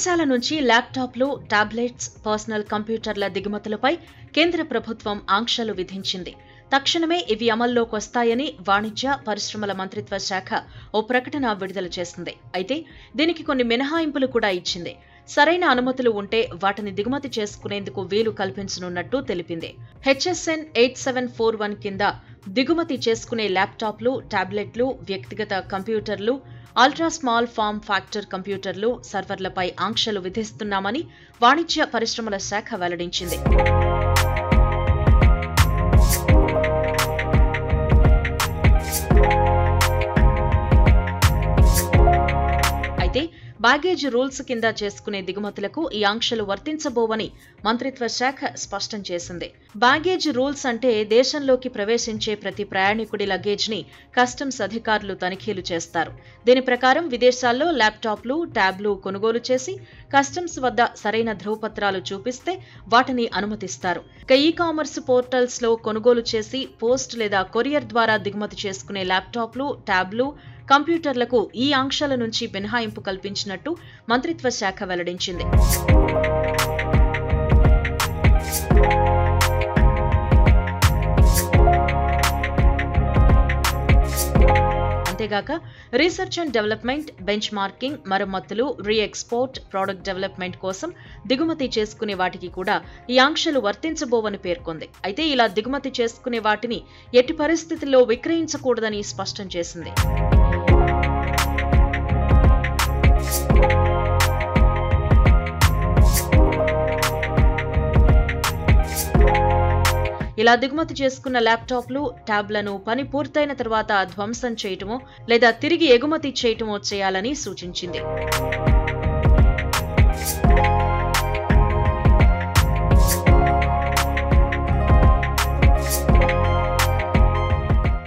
విదేశాల నుంచి ల్యాప్టాప్లు టాబ్లెట్స్ పర్సనల్ కంప్యూటర్ల దిగుమతులపై కేంద్ర ప్రభుత్వం ఆంక్షలు విధించింది తక్షణమే ఇవి అమల్లోకి వస్తాయని వాణిజ్య పరిశ్రమల మంత్రిత్వ శాఖ ఓ ప్రకటన విడుదల చేసింది అయితే దీనికి కొన్ని మినహాయింపులు కూడా ఇచ్చింది సరైన అనుమతులు ఉంటే వాటిని దిగుమతి చేసుకునేందుకు వీలు కల్పించనున్నట్టు తెలిపింది HSN eight seven four one కింద దిగుమతి చేసుకునే ల్యాప్టాప్లు టాబ్లెట్లు వ్యక్తిగత కంప్యూటర్లు అల్ట్రా స్మాల్ ఫామ్ ఫ్యాక్టర్ కంప్యూటర్లు సర్వర్లపై ఆంక్షలు విధిస్తున్నామని వాణిజ్య పరిశ్రమల శాఖ వెల్లడించింది అయితే బ్యాగేజ్ రూల్స్ కింద చేసుకునే దిగుమతులకు ఈ ఆంక్షలు వర్తించబోవని మంత్రిత్వ శాఖ స్పష్టం చేసింది బ్యాగేజ్ రూల్స్ అంటే దేశంలోకి ప్రవేశించే ప్రతి ప్రయాణికుడి లగేజ్ ని కస్టమ్స్ అధికారులు తనిఖీలు చేస్తారు దీని ప్రకారం విదేశాల్లో ల్యాప్టాప్లు ట్యాబ్లు కొనుగోలు చేసి కస్టమ్స్ వద్ద సరైన ధృవపత్రాలు చూపిస్తే వాటిని అనుమతిస్తారు ఇక ఈ కామర్స్ పోర్టల్స్ లో కొనుగోలు చేసి పోస్ట్ లేదా కొరియర్ ద్వారా దిగుమతి చేసుకునే ల్యాప్టాప్లు ట్యాబ్లు కంప్యూటర్లకు ఈ ఆంక్షల నుంచి మినహాయింపు కల్పించినట్టు మంత్రిత్వ శాఖ వెల్లడించింది అంతేగాక research and development benchmarking మరమ్మతులు రీ ఎక్స్పోర్ట్ ప్రోడక్ట్ డెవలప్మెంట్ కోసం దిగుమతి చేసుకునే వాటికి కూడా ఈ ఆంక్షలు వర్తించబోవని పేర్కొంది అయితే ఇలా దిగుమతి చేసుకునే వాటిని ఎట్టి పరిస్థితుల్లో విక్రయించకూడదని స్పష్టం చేసింది ఇలా దిగుమతి చేసుకున్న ల్యాప్టాప్లు ట్యాబ్లను పని పూర్తయిన తర్వాత ధ్వంసం చేయటమో లేదా తిరిగి ఎగుమతి చేయటమో చేయాలని సూచించింది